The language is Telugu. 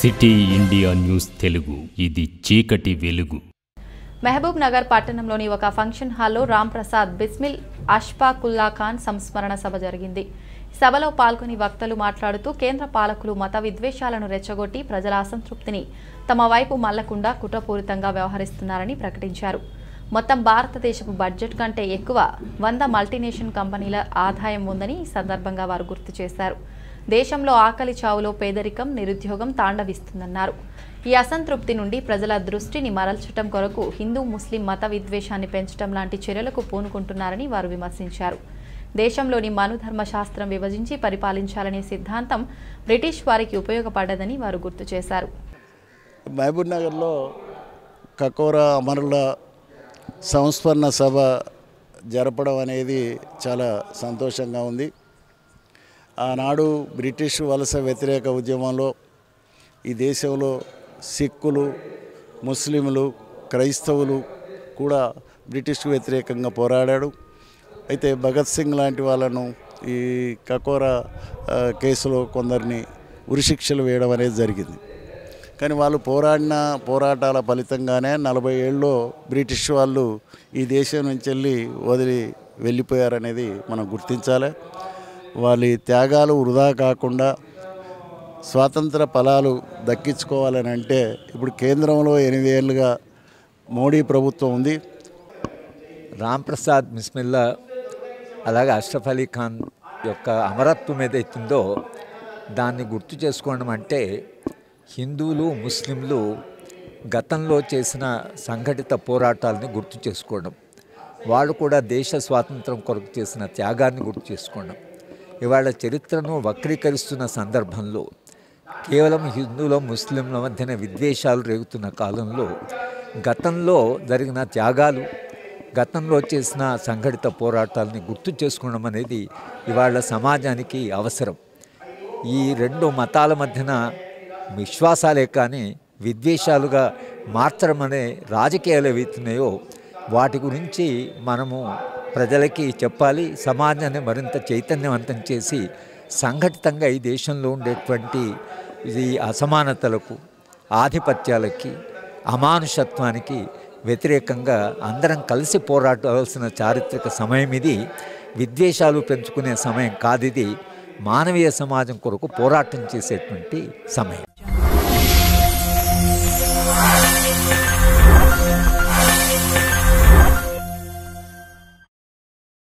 సిటీ ఇండియా న్యూస్ తెలుగు ఇది చీకటి వెలుగు మహబూబ్ నగర్ పట్టణంలోని ఒక ఫంక్షన్ హాల్లో రామ్ ప్రసాద్ బిస్మిల్ అష్ఫాకుల్లా ఖాన్ సంస్మరణ సభ జరిగింది సభలో పాల్గొని వక్తలు మాట్లాడుతూ కేంద్ర పాలకులు మత విద్వేషాలను రెచ్చగొట్టి ప్రజల అసంతృప్తిని తమ వైపు మల్లకుండా కుట్రపూరితంగా వ్యవహరిస్తున్నారని ప్రకటించారు మొత్తం భారతదేశపు బడ్జెట్ కంటే ఎక్కువ వంద మల్టీనేషనల్ కంపెనీల ఆదాయం ఉందని ఈ సందర్భంగా వారు గుర్తు చేశారు దేశంలో ఆకలి చావులో పేదరికం నిరుద్యోగం తాండవిస్తుందన్నారు ఈ అసంతృప్తి నుండి ప్రజల దృష్టిని మరల్చటం కొరకు హిందూ ముస్లిం మత విద్వేషాన్ని పెంచడం లాంటి చర్యలకు పూనుకుంటున్నారని వారు విమర్శించారు దేశంలోని మనుధర్మ శాస్త్రం విభజించి పరిపాలించాలనే సిద్ధాంతం బ్రిటిష్ వారికి ఉపయోగపడ్డదని వారు గుర్తు చేశారు మహబూబ్ నగర్లో కకోరా అమరుల సంస్మరణ సభ జరపడం అనేది చాలా సంతోషంగా ఉంది ఆనాడు బ్రిటిష్ వలస వ్యతిరేక ఉద్యమంలో ఈ దేశంలో సిక్కులు ముస్లింలు క్రైస్తవులు కూడా బ్రిటిష్కు వ్యతిరేకంగా పోరాడాడు అయితే భగత్ సింగ్ లాంటి వాళ్ళను ఈ కకోరా ఆ, కేసులో కొందరిని ఉరిశిక్షలు వేయడం అనేది జరిగింది కానీ వాళ్ళు పోరాడిన పోరాటాల ఫలితంగానే నలభై ఏళ్ళలో బ్రిటిష్ వాళ్ళు ఈ దేశం నుంచి వెళ్ళి వదిలి వెళ్ళిపోయారనేది మనం గుర్తించాలి వాళ్ళ ఈ త్యాగాలు వృధా కాకుండా స్వాతంత్ర ఫలాలు దక్కించుకోవాలని అంటే ఇప్పుడు కేంద్రంలో ఎనిమిది ఏళ్ళుగా మోడీ ప్రభుత్వం ఉంది రామ్ ప్రసాద్ బిస్మిల్లా అలాగే అష్రఫ్ అలీ ఖాన్ యొక్క అమరత్వం ఏదైతుందో దాన్ని గుర్తు చేసుకోవడం అంటే హిందువులు ముస్లింలు గతంలో చేసిన సంఘటిత పోరాటాలని గుర్తు చేసుకోవడం వాళ్ళు కూడా దేశ స్వాతంత్రం కొరకు చేసిన త్యాగాన్ని గుర్తు చేసుకోవడం ఇవాళ చరిత్రను వక్రీకరిస్తున్న సందర్భంలో కేవలం హిందువుల ముస్లింల మధ్యన విద్వేషాలు రేగుతున్న కాలంలో గతంలో జరిగిన త్యాగాలు గతంలో చేసిన సంఘటిత పోరాటాలని గుర్తు చేసుకోవడం అనేది ఇవాళ సమాజానికి అవసరం ఈ రెండు మతాల మధ్యన విశ్వాసాలే కానీ విద్వేషాలుగా మార్చడం అనే రాజకీయాలు ఏవైతున్నాయో వాటి గురించి మనము ప్రజలకి చెప్పాలి సమాజాన్ని మరింత చైతన్యవంతం చేసి సంఘటితంగా ఈ దేశంలో ఉండేటువంటి ఈ అసమానతలకు ఆధిపత్యాలకి అమానుషత్వానికి వ్యతిరేకంగా అందరం కలిసి పోరాడాల్సిన చారిత్రక సమయం ఇది విద్వేషాలు పెంచుకునే సమయం కాదు ఇది మానవీయ సమాజం కొరకు పోరాటం చేసేటువంటి సమయం